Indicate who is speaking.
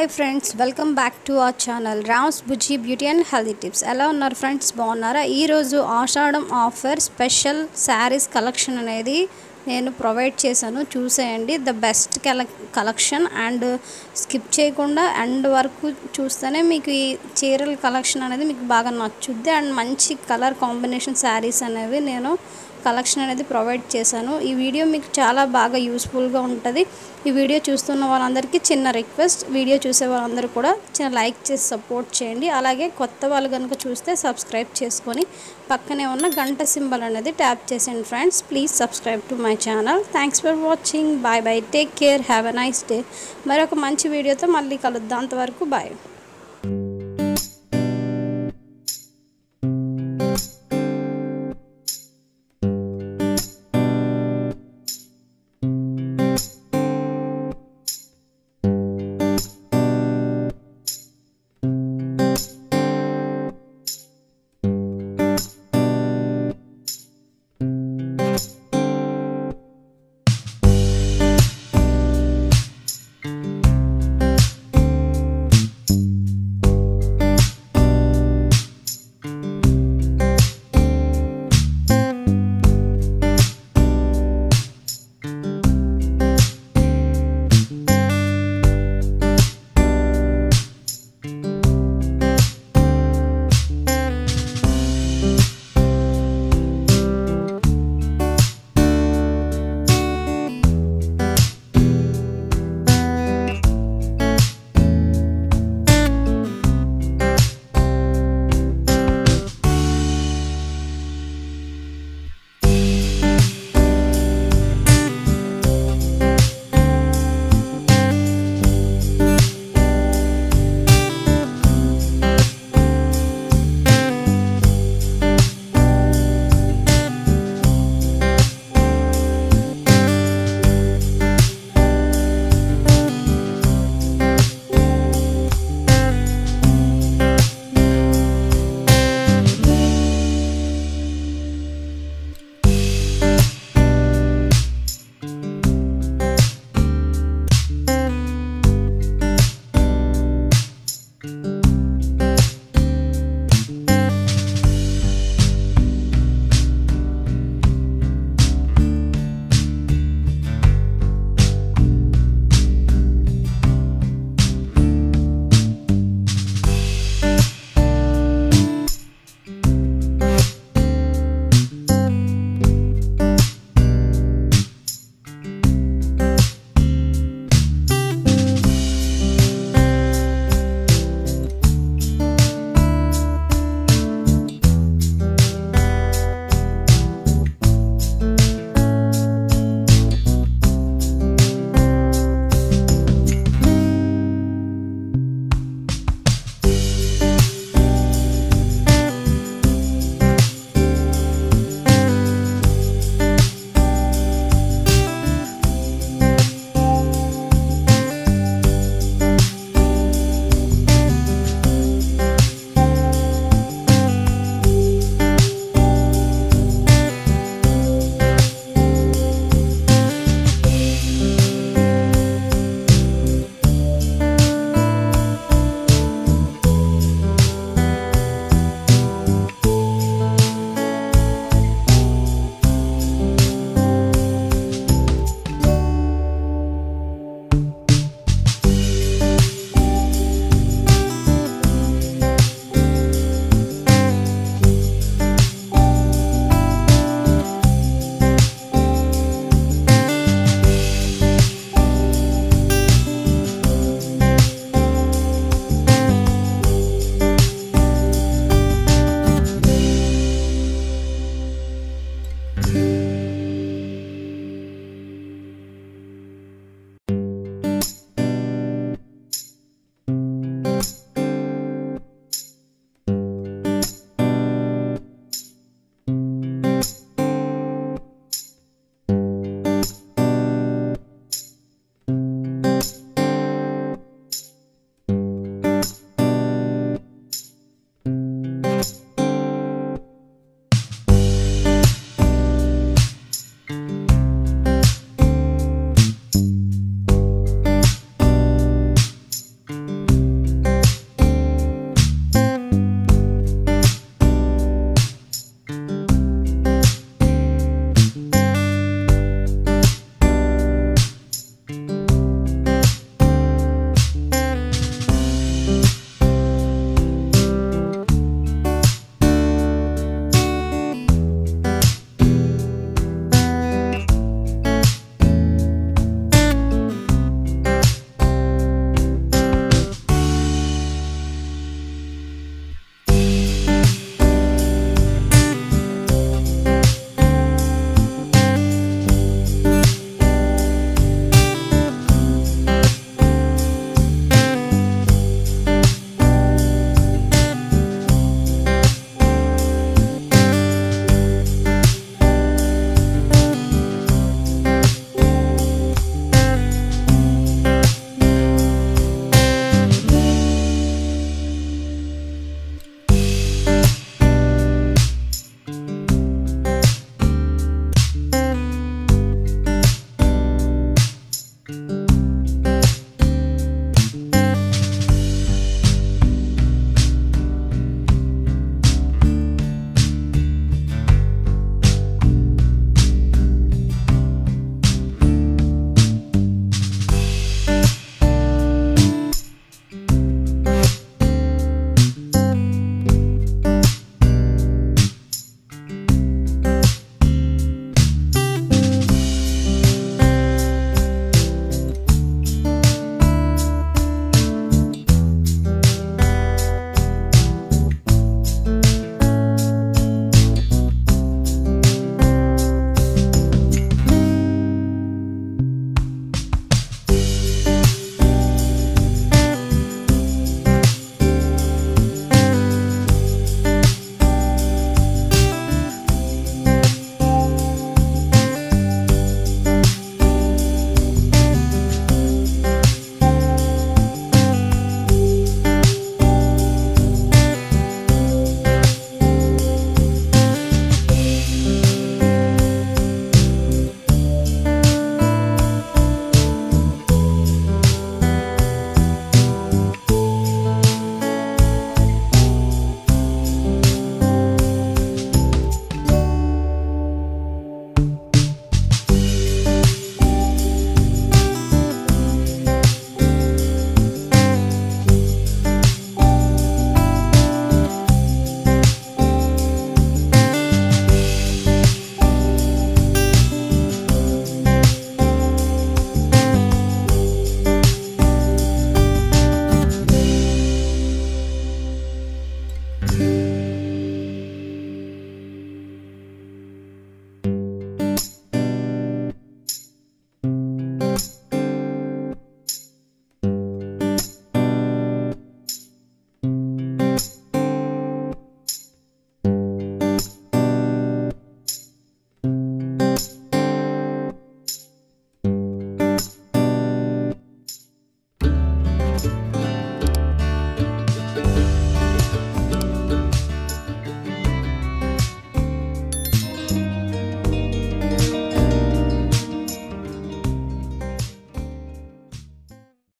Speaker 1: hi friends welcome back to our channel Rams Bujji beauty and healthy tips ఎలా ఉన్నారు friends బాగున్నారా ఈరోజు Ashadam offer special sarees collection అనేది నేను ప్రొవైడ్ చేశాను చూసేయండి ద బెస్ట్ కల కలెక్షన్ అండ్ స్కిప్ చేయకుండా ఎండ్ వరకు చూస్తేనే మీకు ఈ చీరల కలెక్షన్ అనేది మీకు బాగా నచ్చుద్ది అండ్ మంచి కలర్ కాంబినేషన్ శారీస్ అనేవి నేను కలెక్షన్ అనేది ప్రొవైడ్ చేశాను ఈ వీడియో మీకు చాలా బాగా యూస్ఫుల్గా ఉంటుంది ఈ వీడియో చూస్తున్న వాళ్ళందరికీ చిన్న రిక్వెస్ట్ వీడియో చూసే వాళ్ళందరూ కూడా చిన్న లైక్ చేసి సపోర్ట్ చేయండి అలాగే కొత్త వాళ్ళు కనుక చూస్తే సబ్స్క్రైబ్ చేసుకొని పక్కనే ఉన్న గంట సింబల్ అనేది ట్యాప్ చేసేయండి friends please subscribe to my channel thanks for watching bye bye take care have a nice day మరొక మంచి వీడియోతో మళ్ళీ కలుద్దాం అంతవరకు బాయ్